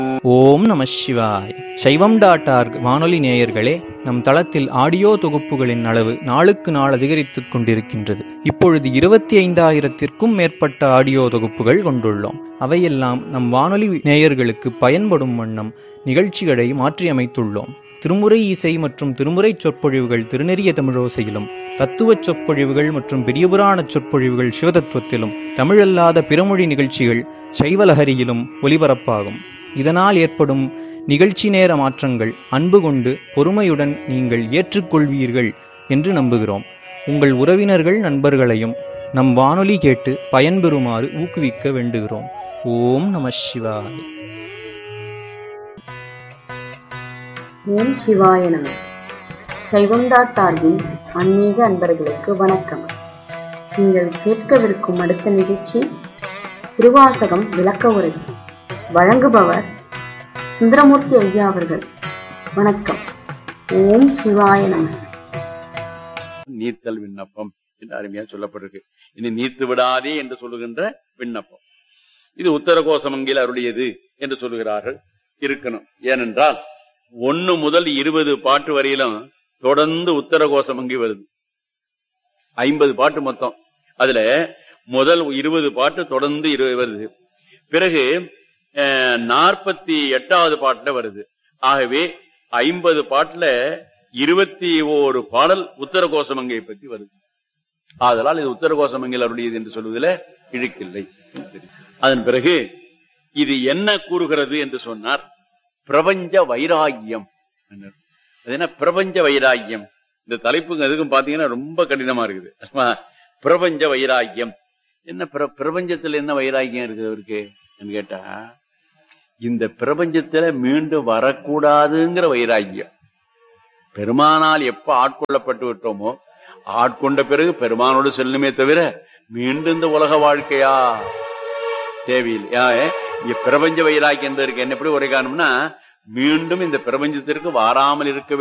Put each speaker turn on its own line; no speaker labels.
ஓம் நம சிவாய் சைவம் டாட் ஆர்க் வானொலி நேயர்களே நம் தளத்தில் ஆடியோ தொகுப்புகளின் அளவு நாளுக்கு நாள் அதிகரித்துக் கொண்டிருக்கின்றது இப்பொழுது இருபத்தி ஐந்தாயிரத்திற்கும் மேற்பட்ட ஆடியோ தொகுப்புகள் கொண்டுள்ளோம் அவையெல்லாம் நம் வானொலி நேயர்களுக்கு பயன்படும் வண்ணம் நிகழ்ச்சிகளை மாற்றியமைத்துள்ளோம் திருமுறை இசை மற்றும் திருமுறை சொற்பொழிவுகள் திருநெறிய தமிழோசையிலும் தத்துவச் சொற்பொழிவுகள் மற்றும் பெரியபுராண சொற்பொழிவுகள் சிவதத்துவத்திலும் தமிழல்லாத பிறமொழி நிகழ்ச்சிகள் சைவலஹரியிலும் ஒலிபரப்பாகும் இதனால் ஏற்படும் நிகழ்ச்சி நேர மாற்றங்கள் அன்பு கொண்டு பொறுமையுடன் நீங்கள் ஏற்றுக்கொள்வீர்கள் என்று நம்புகிறோம் உங்கள் உறவினர்கள் நண்பர்களையும் நம் வானொலி கேட்டு பயன்பெறுமாறு ஊக்குவிக்க வேண்டுகிறோம் ஓம் நம சிவாய
ஓம் சிவாய நம சைவம் டாட் ஆர்கின் ஆன்மீக அன்பர்களுக்கு வணக்கம் நீங்கள் கேட்கவிருக்கும் அடுத்த நிகழ்ச்சி திருவாசகம் விளக்க உரை வழங்குபவர் சுந்தரமூர்த்தி ஐயா அவர்கள் வணக்கம் ஓம் சிவாய நம
நீர்த்தல் விண்ணப்பம் என்று அருமையா சொல்லப்பட்டிருக்கு இனி நீர்த்து விடாதே என்று சொல்லுகின்ற விண்ணப்பம் இது உத்தரகோசமங்கில் அருளியது என்று சொல்லுகிறார்கள் இருக்கணும் ஏனென்றால் ஒன்னு முதல் இருபது பாட்டு வரையிலும் தொடர்ந்து உத்தரகோசமங்கி வருது ஐம்பது பாட்டு மொத்தம் அதுல முதல் இருபது பாட்டு தொடர்ந்து இரு- வருது பிறகு நாற்பத்தி எட்டாவது பாட்டுல வருது ஆகவே ஐம்பது பாட்டுல இருபத்தி ஓரு பாடல் உத்தரகோசமங்கையை பற்றி வருது ஆதலால் இது உத்தரகோசமங்கையில் அருளியது என்று சொல்வதில் இழுக்கில்லை அதன் பிறகு இது என்ன கூறுகிறது என்று சொன்னார் பிரபஞ்ச வைராகியம் என்றார். அது என்ன பிரபஞ்ச வைராகியம் இந்த தலைப்புங்க எதுக்கும் பாத்தீங்கன்னா ரொம்ப கடினமா இருக்குது ஆமா, பிரபஞ்ச வைராகியம் என்ன பிர- பிரபஞ்சத்துல என்ன வைராகியம் இருக்குது அவருக்கு என்று கேட்டா இந்த பிரபஞ்சத்துல மீண்டும் வரக்கூடாதுங்கிற வைராகியம் பெருமானால் எப்ப ஆட்கொள்ளப்பட்டு விட்டோமோ ஆட்கொண்ட பிறகு பெருமானோடு செல்லுமே தவிர மீண்டும் இந்த உலக வாழ்க்கையா தேவையில்லை ஏன், இங்க பிரபஞ்ச வைராக்கியம் என்பதற்கு என்ன எப்படி உரை காரணம்னா மீண்டும் இந்த பிரபஞ்சத்திற்கு வாராமல் இருக்க